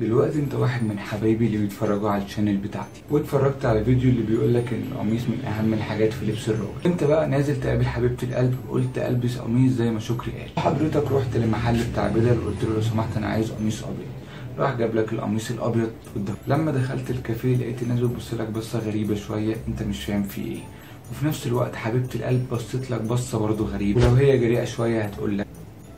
دلوقتي انت واحد من حبايبي اللي بيتفرجوا على الشانل بتاعتي واتفرجت على فيديو اللي بيقول لك ان القميص من اهم الحاجات في لبس الراجل انت بقى نازل تقابل حبيبه القلب قلت البس قميص زي ما شكري قال حضرتك رحت للمحل بتاع بدل قلت له لو سمحت انا عايز قميص ابيض راح جاب لك القميص الابيض قدام لما دخلت الكافيه لقيت الناس بتبص لك بصه غريبه شويه انت مش فاهم في ايه وفي نفس الوقت حبيبه القلب بصت لك بصه برضه غريبه ولو هي جريئه شويه هتقول لك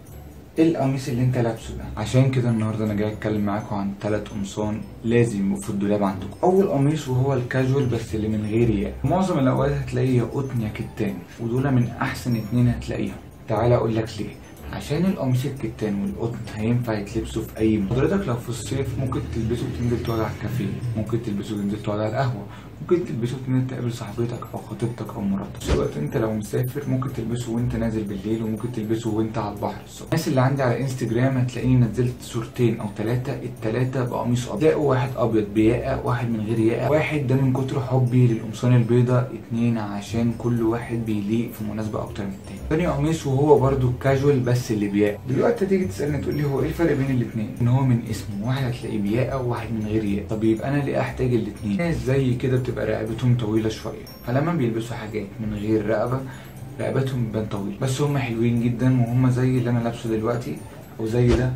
ايه القميص اللي انت لابسه ده عشان كده النهارده انا جاي اتكلم معاكم عن ثلاث قمصان لازم يبقوا في الدولاب عندكم اول قميص وهو الكاجوال بس اللي من غير ياق معظم الاوقات هتلاقيه يا قطن يا كتان ودول من احسن اتنين هتلاقيهم تعال اقول لك ليه عشان القميص الكتان والقطن هينفع يتلبسوا في اي مكان حضرتك لو في الصيف ممكن تلبسه وتنزل تقعد على الكافيه ممكن تلبسه وتنزل تقعد على القهوه ممكن تلبسه وتنزل تقابل صاحبتك او خطيبتك او مراتك في الوقت انت لو مسافر ممكن تلبسه وانت نازل بالليل وممكن تلبسه وانت على البحر الصبح الناس اللي عندي على انستجرام هتلاقيني نزلت صورتين او ثلاثه الثلاثه بقميص ابيض تلاقوا واحد ابيض بياقه واحد من غير ياقه واحد ده من كتر حبي للقمصان البيضاء اتنين عشان كل واحد بيليق في مناسبه اكتر من التاني تاني قميص وهو برده كاجوال بس اللي بياقه دلوقتي تيجي تسالني تقول لي هو ايه الفرق بين الاثنين ان هو من اسمه واحد هتلاقيه بياقه وواحد من غير ياقه طب يبقى انا ليه احتاج الاثنين ناس زي كده بتبقى رقبتهم طويله شويه فلما بيلبسوا حاجات من غير رقبه رقبتهم بتبان طويله بس هم حلوين جدا وهم زي اللي انا لابسه دلوقتي او زي ده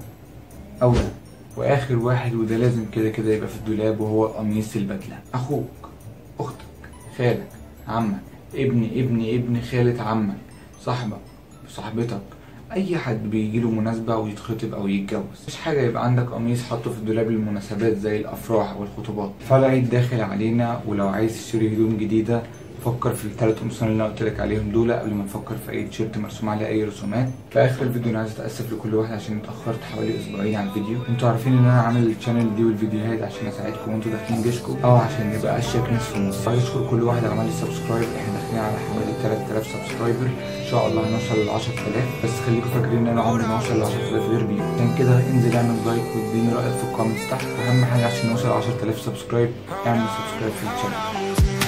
او ده واخر واحد وده لازم كده كده يبقى في الدولاب وهو قميص البدله اخوك اختك خالك عمك ابن ابن ابن خالة عمك صاحبك صاحبتك اي حد بيجي له مناسبه او يتخطب او يتجوز مش حاجه يبقى عندك قميص حاطه في الدولاب للمناسبات زي الافراح والخطوبات فالعيد داخل علينا ولو عايز تشتري هدوم جديده فكر في الثلاث قمصان اللي انا قلت لك عليهم دول قبل ما تفكر في اي تيشيرت مرسوم عليه اي رسومات في اخر الفيديو انا عايز اتاسف لكل واحد عشان اتاخرت حوالي اسبوعين على الفيديو انتوا عارفين ان انا عامل الشانل دي والفيديوهات عشان اساعدكم وانتوا داخلين جيشكم او عشان نبقى اشيك ناس في مصر عايز اشكر كل واحد عمل لي سبسكرايب احنا داخلين على حوالي 3000 سبسكرايبر ان شاء الله هنوصل لل 10000 بس خليكم فاكرين ان انا عمري ما اوصل ل 10000 غير بيهم عشان كده انزل اعمل لايك واديني رايك في الكومنتس تحت اهم حاجه عشان نوصل 10000 سبسكرايب اعمل سبسكرايب في الشانل